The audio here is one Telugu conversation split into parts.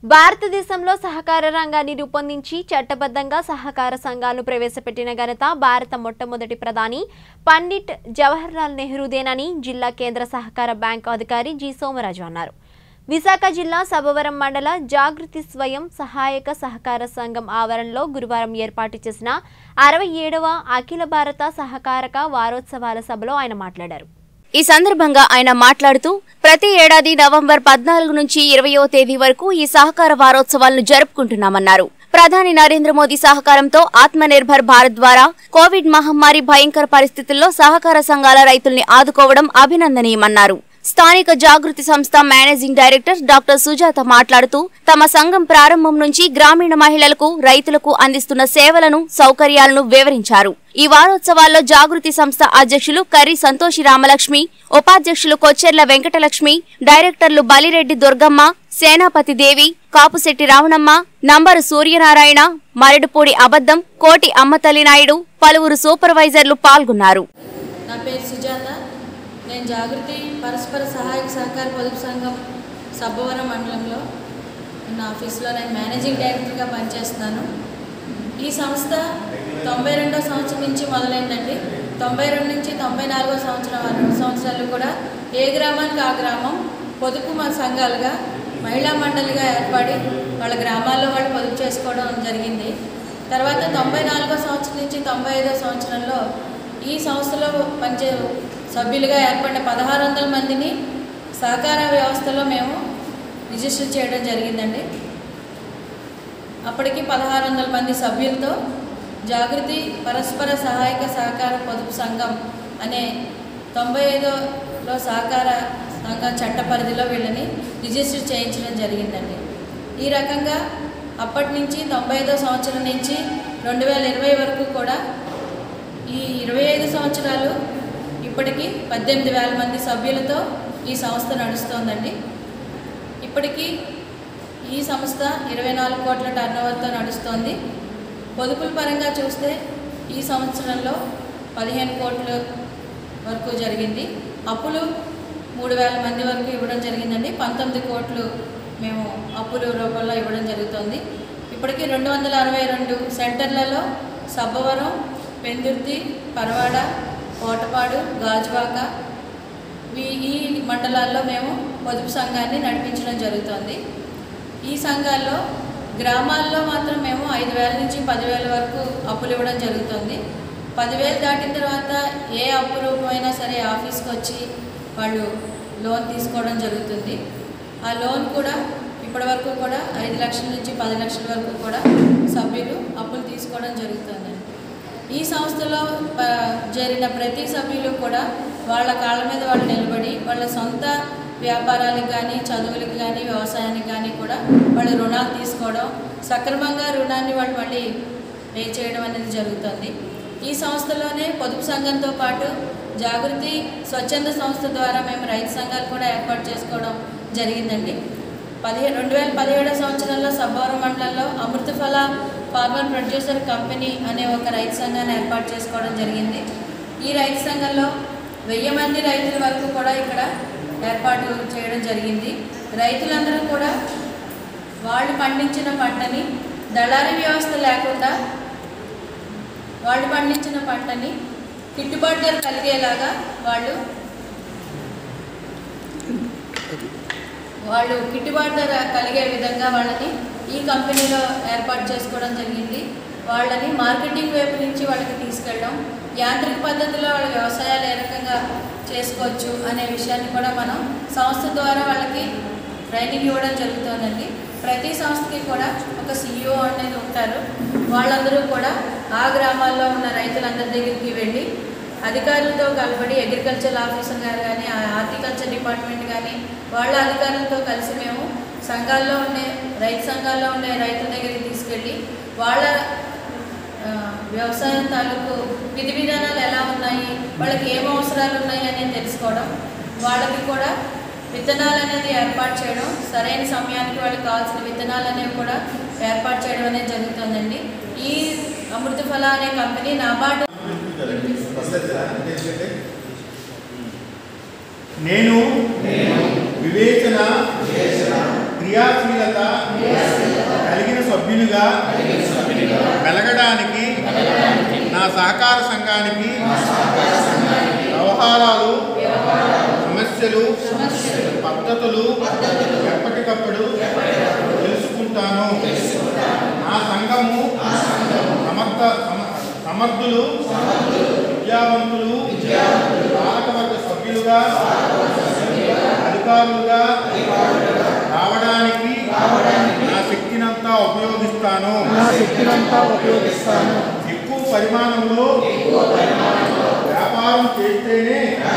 భారతదేశంలో సహకార రంగాన్ని రూపొందించి చట్టబద్ధంగా సహకార సంఘాలను ప్రవేశపెట్టిన ఘనత భారత మొట్టమొదటి ప్రధాని పండిట్ జవహర్లాల్ నెహ్రూదేనని జిల్లా కేంద్ర సహకార బ్యాంకు అధికారి జి సోమరాజు అన్నారు విశాఖ జిల్లా సభవరం మండల జాగృతి స్వయం సహాయక సహకార సంఘం ఆవరణలో గురువారం ఏర్పాటు చేసిన అరవై ఏడవ అఖిల భారత సహకారక వారోత్సవాల సభలో ఆయన మాట్లాడారు ఈ సందర్భంగా ఆయన మాట్లాడుతూ ప్రతి ఏడాది నవంబర్ పద్నాలుగు నుంచి ఇరవయో తేదీ వరకు ఈ సహకార వారోత్సవాలను జరుపుకుంటున్నామన్నారు ప్రధాని నరేంద్ర మోదీ సహకారంతో ఆత్మనిర్భర్ భారత్ ద్వారా కోవిడ్ మహమ్మారి భయంకర పరిస్థితుల్లో సహకార సంఘాల రైతుల్ని ఆదుకోవడం అభినందనీయమన్నారు స్థానిక జాగృతి సంస్థ మేనేజింగ్ డైరెక్టర్ డాక్టర్ సుజాత మాట్లాడుతూ తమ సంఘం ప్రారంభం నుంచి గ్రామీణ మహిళలకు రైతులకు అందిస్తున్న సేవలను సౌకర్యాలను వివరించారు ఈ వారోత్సవాల్లో జాగృతి సంస్థ అధ్యక్షులు కర్రి సంతోషి రామలక్ష్మి ఉపాధ్యక్షులు కొచ్చెర్ల వెంకటలక్ష్మి డైరెక్టర్లు బలిరెడ్డి దుర్గమ్మ సేనాపతి దేవి కాపుశెట్టి రావణమ్మ నంబరు సూర్యనారాయణ మరడుపూడి అబద్దం కోటి అమ్మతల్లి నాయుడు పలువురు సూపర్వైజర్లు పాల్గొన్నారు నా పేరు సుజాత నేను జాగృతి పరస్పర సహాయక సహకార పొదుపు సంఘం సబ్బవరం మండలంలో ఉన్న ఆఫీస్లో నేను మేనేజింగ్ డైరెక్టర్గా పనిచేస్తున్నాను ఈ సంస్థ తొంభై రెండో సంవత్సరం నుంచి మొదలైందండి తొంభై రెండు నుంచి తొంభై నాలుగో సంవత్సరం ఆ రెండు సంవత్సరాలు కూడా ఏ గ్రామానికి ఆ గ్రామం పొదుపు మా సంఘాలుగా మహిళా మండలిగా ఏర్పడి వాళ్ళ గ్రామాల్లో వాళ్ళు పొదుపు చేసుకోవడం జరిగింది తర్వాత తొంభై నాలుగో సంవత్సరం నుంచి తొంభై ఐదో సంవత్సరంలో ఈ సంస్థలో పనిచే సభ్యులుగా ఏర్పడిన పదహారు వందల మందిని సహకార వ్యవస్థలో మేము రిజిస్టర్ చేయడం జరిగిందండి అప్పటికి పదహారు వందల మంది సభ్యులతో జాగృతి పరస్పర సహాయక సహకార పొదుపు సంఘం అనే తొంభై ఐదోలో సహకార సంఘ చట్ట పరిధిలో వీళ్ళని రిజిస్టర్ చేయించడం జరిగిందండి ఈ రకంగా అప్పటి నుంచి తొంభై ఐదో సంవత్సరం నుంచి రెండు వేల ఇరవై వరకు కూడా ఈ ఇరవై ఐదు సంవత్సరాలు ఇప్పటికీ పద్దెనిమిది వేల మంది సభ్యులతో ఈ సంస్థ నడుస్తోందండి ఇప్పటికీ ఈ సంస్థ ఇరవై నాలుగు కోట్ల టర్నోవర్తో నడుస్తోంది పొదుపుల పరంగా చూస్తే ఈ సంవత్సరంలో పదిహేను కోట్ల వరకు జరిగింది అప్పులు మూడు వేల మంది వరకు ఇవ్వడం జరిగిందండి పంతొమ్మిది కోట్లు మేము అప్పుల రూపంలో ఇవ్వడం జరుగుతుంది ఇప్పటికీ రెండు వందల అరవై రెండు సెంటర్లలో సబ్బవరం పెందుర్తి పరవాడ కోటపాడు గాజువాక ఈ ఈ మండలాల్లో మేము పొదుపు సంఘాన్ని నడిపించడం జరుగుతుంది ఈ సంఘాల్లో గ్రామాల్లో మాత్రం మేము ఐదు వేల నుంచి పదివేల వరకు అప్పులు ఇవ్వడం జరుగుతుంది పదివేలు దాటిన తర్వాత ఏ అప్పు రూపమైనా సరే ఆఫీస్కి వచ్చి వాళ్ళు లోన్ తీసుకోవడం జరుగుతుంది ఆ లోన్ కూడా ఇప్పటి వరకు కూడా ఐదు లక్షల నుంచి పది లక్షల వరకు కూడా సభ్యులు అప్పులు తీసుకోవడం జరుగుతుంది ఈ సంస్థలో ప- చేరిన ప్రతి సభ్యులు కూడా వాళ్ళ కాళ్ళ మీద వాళ్ళు నిలబడి వాళ్ళ సొంత వ్యాపారాలకు కానీ చదువులకు కానీ వ్యవసాయానికి కానీ కూడా వాళ్ళు రుణాలు తీసుకోవడం సక్రమంగా రుణాన్ని వాళ్ళు మళ్ళీ పే చేయడం అనేది జరుగుతుంది ఈ సంస్థలోనే పొదుపు సంఘంతో పాటు జాగృతి స్వచ్ఛంద సంస్థ ద్వారా మేము రైతు సంఘాలు కూడా ఏర్పాటు చేసుకోవడం జరిగిందండి పదిహేడు రెండు వేల పదిహేడో సంవత్సరంలో సబ్బవరం మండలంలో అమృతఫల ఫార్మర్ ప్రొడ్యూసర్ కంపెనీ అనే ఒక రైతు సంఘాన్ని ఏర్పాటు చేసుకోవడం జరిగింది ఈ రైతు సంఘంలో వెయ్యి మంది రైతుల వరకు కూడా ఇక్కడ ఏర్పాటు చేయడం జరిగింది రైతులందరూ కూడా వాళ్ళు పండించిన పంటని దళారీ వ్యవస్థ లేకుండా వాళ్ళు పండించిన పంటని గిట్టుబాటు ధర కలిగేలాగా వాళ్ళు వాళ్ళు గిట్టుబాటు ధర కలిగే విధంగా వాళ్ళని ఈ కంపెనీలో ఏర్పాటు చేసుకోవడం జరిగింది వాళ్ళని మార్కెటింగ్ వైపు నుంచి వాళ్ళకి తీసుకెళ్ళడం యాంత్రిక పద్ధతిలో వాళ్ళ వ్యవసాయాలు ఏ రకంగా చేసుకోవచ్చు అనే విషయాన్ని కూడా మనం సంస్థ ద్వారా వాళ్ళకి ట్రైనింగ్ ఇవ్వడం జరుగుతుందండి ప్రతి సంస్థకి కూడా ఒక సిఇఓ అనేది ఉంటారు వాళ్ళందరూ కూడా ఆ గ్రామాల్లో ఉన్న రైతులందరి దగ్గరికి వెళ్ళి అధికారులతో కలబడి అగ్రికల్చర్ ఆఫీసర్ గారు కానీ హార్టికల్చర్ డిపార్ట్మెంట్ కానీ వాళ్ళ అధికారులతో కలిసి మేము సంఘాల్లో ఉండే రైతు సంఘాల్లో ఉండే రైతుల దగ్గరికి తీసుకెళ్ళి వాళ్ళ ఆ, వ్యవసాయం తాలూకు విధి విధానాలు ఎలా ఉన్నాయి వాళ్ళకి ఏం అవసరాలు ఉన్నాయి అనేది తెలుసుకోవడం వాళ్ళకి కూడా విత్తనాలు అనేది ఏర్పాటు చేయడం సరైన సమయానికి వాళ్ళకి కావాల్సిన విత్తనాలు అనేవి కూడా ఏర్పాటు చేయడం అనేది జరుగుతుందండి ఈ అమృత ఫల అనే కంపెనీ నాబార్డు నేను వివేచన క్రియాశీలత సభ్యునిగా మెలగడానికి నా సహకార సంఘానికి వ్యవహారాలు సమస్యలు పద్ధతులు ఎప్పటికప్పుడు తెలుసుకుంటాను నా సంఘము సమర్థ సమ- సమర్థులు విద్యావంతులు పాలకవర్గ సభ్యులుగా అధికారులుగా రావడానికి నా శక్తినంతా ఉపయోగిస్తాను నా శక్తినంతా ఉపయోగిస్తాను ఎక్కువ పరిమాణంలో వ్యాపారం చేస్తేనే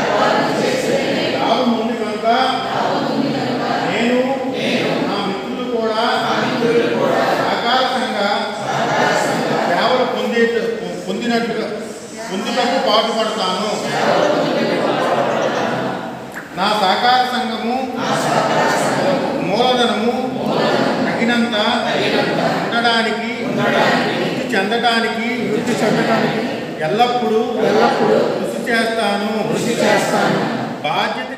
లాభం ఉంది కనుక నేను నా మిత్రులు కూడా సహకార సంఘ సేవలు పొందే పొందినట్లుగా పొందుటకు పాటుపడతాను నా సహకార సంఘము మూలధనము తగినంత ఉండడానికి వృద్ధి చెందడానికి వృద్ధి చెందడానికి ఎల్లప్పుడూ ఎల్లప్పుడూ కృషి చేస్తాను కృషి చేస్తాను బాధ్యత